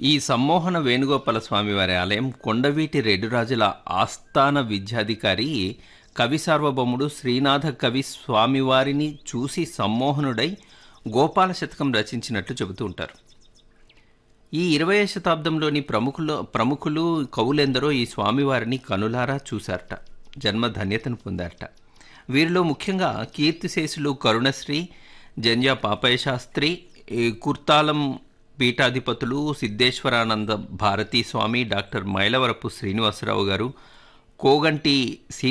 ఈ సమ్మోహన వేణుగోపాల స్వామి వారి ఆలయం కొండవీటి రెడ్డిరాజుల ఆస్థాన విద్యాధికారి కవి సార్వభౌముడు శ్రీనాథ కవి స్వామివారిని చూసి సమ్మోహనుడై గోపాల శతకం రచించినట్లు చెబుతూ ఉంటారు ఈ ఇరవై శతాబ్దంలోని ప్రముఖులు ప్రముఖులు కవులెందరో ఈ స్వామివారిని కనులారా చూశారట జన్మ ధన్యతను పొందారట వీరిలో ముఖ్యంగా కీర్తిశేషులు కరుణశ్రీ జంజా పాపయ్య శాస్త్రి ఈ కుర్తాలం పీఠాధిపతులు సిద్ధేశ్వరానంద భారతీ స్వామి డాక్టర్ మైలవరపు శ్రీనివాసరావు గారు కోగంటి సీ